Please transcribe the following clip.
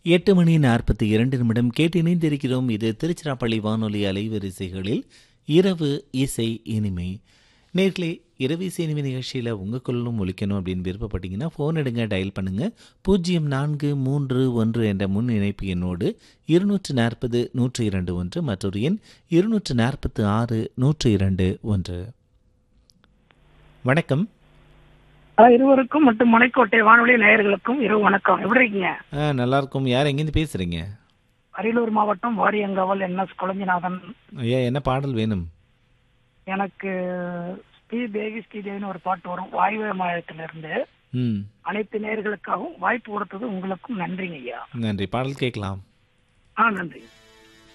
எட்டு மணி நாற்பத்தி இரண்டு நிமிடம் கேட்டு இணைந்திருக்கிறோம் இது திருச்சிராப்பள்ளி வானொலி அலைவரிசைகளில் இரவு இசை இனிமை நேர்களே இரவு இசை இனிமை நிகழ்ச்சியில் உங்கள் குரலும் ஒலிக்கணும் அப்படின்னு விருப்பப்பட்டீங்கன்னா ஃபோன் எடுங்க டயல் பண்ணுங்கள் பூஜ்ஜியம் நான்கு மூன்று ஒன்று என்ற முன் இணைப்பு எண்ணோடு இருநூற்று நாற்பது நூற்று இரண்டு ஒன்று மற்றொரு எண் இருநூற்று நாற்பத்து ஆறு நூற்று இரண்டு ஒன்று வணக்கம் அஹ் இருவருக்கும் மற்றும் மலைக்கோட்டை வானொலி நேயர்களுக்கும் இரவு வணக்கம் எப்படி இருக்கீங்க ஆ நல்லா இருக்கும் யார் எங்கேருந்து பேசுகிறீங்க அரியலூர் மாவட்டம் வாரியங்காவல் என் எஸ் குழஞ்சிநாதன் ஐயா என்ன பாடல் வேணும் எனக்கு ஸ்ரீ தேவி ஸ்ரீ தேவின்னு ஒரு பாட்டு வரும் வாயுவே மாநிலத்திலிருந்து ம் அனைத்து நேயர்களுக்காகவும் வாய்ப்பு கொடுத்தது உங்களுக்கும் நன்றிங்க ஐயா நன்றி பாடல் கேட்கலாம் ஆ நன்றி